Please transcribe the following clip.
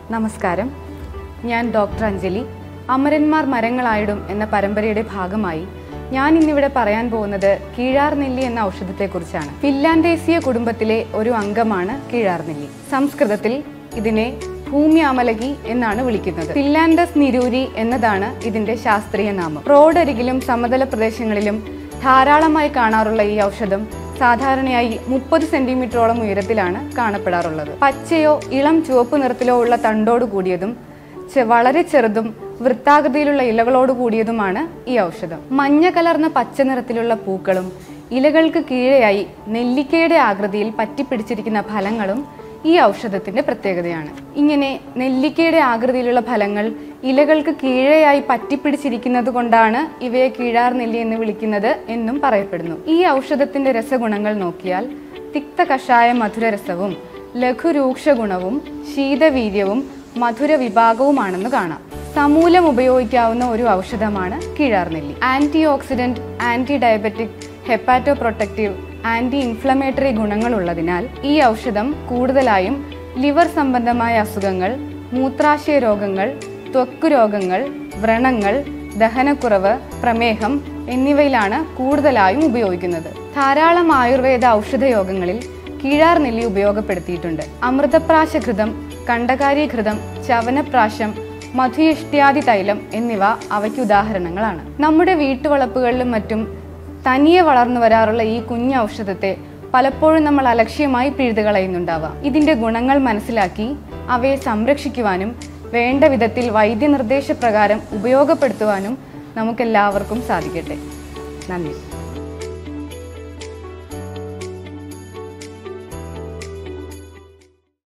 നമസ്കാരം ഞാൻ ഡോക്ടർ അഞ്ജലി അമരന്മാർ മരങ്ങളായിടും എന്ന പരമ്പരയുടെ ഭാഗമായി ഞാൻ ഇന്നിവിടെ പറയാൻ പോകുന്നത് കീഴാർനെല്ലി എന്ന ഔഷധത്തെക്കുറിച്ചാണ് ഫില്ലാൻഡേസിയ കുടുംബത്തിലെ ഒരു അംഗമാണ് കീഴാർനെല്ലി സംസ്കൃതത്തിൽ ഇതിനെ ഭൂമ്യാമലകി എന്നാണ് വിളിക്കുന്നത് ഫില്ലാൻഡസ് നിരൂരി എന്നതാണ് ഇതിന്റെ ശാസ്ത്രീയ നാമം റോഡരികിലും സമതല പ്രദേശങ്ങളിലും ധാരാളമായി കാണാറുള്ള ഈ ഔഷധം സാധാരണയായി മുപ്പത് സെന്റിമീറ്ററോളം ഉയരത്തിലാണ് കാണപ്പെടാറുള്ളത് പച്ചയോ ഇളം ചുവപ്പ് നിറത്തിലോ ഉള്ള തണ്ടോട് കൂടിയതും ചെ- വളരെ ചെറുതും വൃത്താകൃതിയിലുള്ള ഇലകളോട് കൂടിയതുമാണ് ഈ ഔഷധം മഞ്ഞ കലർന്ന പച്ച നിറത്തിലുള്ള പൂക്കളും ഇലകൾക്ക് കീഴെയായി നെല്ലിക്കയുടെ ആകൃതിയിൽ പറ്റിപ്പിടിച്ചിരിക്കുന്ന ഫലങ്ങളും ഈ ഔഷധത്തിന്റെ പ്രത്യേകതയാണ് ഇങ്ങനെ നെല്ലിക്കയുടെ ആകൃതിയിലുള്ള ഫലങ്ങൾ ഇലകൾക്ക് കീഴെയായി പറ്റിപ്പിടിച്ചിരിക്കുന്നത് കൊണ്ടാണ് ഇവയെ കീഴാർ നെല്ലി എന്ന് വിളിക്കുന്നത് എന്നും പറയപ്പെടുന്നു ഈ ഔഷധത്തിന്റെ രസഗുണങ്ങൾ നോക്കിയാൽ തിക്ത കഷായ മധുരരസവും ലഘുരൂക്ഷ ഗുണവും ശീതവീര്യവും മധുര വിഭാഗവുമാണെന്ന് കാണാം സമൂലം ഉപയോഗിക്കാവുന്ന ഒരു ഔഷധമാണ് കീഴാർനെല്ലി antioxidant antidiabetic hepatoprotective anti inflammatory ഗുണങ്ങളുള്ളതിനാൽ ഈ ഔഷധം കൂടുതലായും ലിവർ സംബന്ധമായ അസുഖങ്ങൾ മൂത്രാശയ രോഗങ്ങൾ ത്വക്ക് രോഗങ്ങൾ വ്രണങ്ങൾ ദഹനക്കുറവ് പ്രമേഹം എന്നിവയിലാണ് കൂടുതലായും ഉപയോഗിക്കുന്നത് ധാരാളം ആയുർവേദ ഔഷധയോഗങ്ങളിൽ കീഴാർ നെല്ലി ഉപയോഗപ്പെടുത്തിയിട്ടുണ്ട് അമൃതപ്രാശഘൃതം കണ്ടകാരീഘൃതം ചവനപ്രാശം മധുയിഷ്ട്യാദി തൈലം എന്നിവ അവയ്ക്ക് ഉദാഹരണങ്ങളാണ് നമ്മുടെ വീട്ടുവളപ്പുകളിലും മറ്റും തനിയെ വളർന്നു വരാറുള്ള ഈ കുഞ്ഞ് ഔഷധത്തെ പലപ്പോഴും നമ്മൾ അലക്ഷ്യമായി പിഴുതു കളയുന്നുണ്ടാവാം ഇതിന്റെ ഗുണങ്ങൾ മനസ്സിലാക്കി അവയെ സംരക്ഷിക്കുവാനും വേണ്ട വിധത്തിൽ വൈദ്യനിർദ്ദേശപ്രകാരം ഉപയോഗപ്പെടുത്തുവാനും നമുക്കെല്ലാവർക്കും സാധിക്കട്ടെ നന്ദി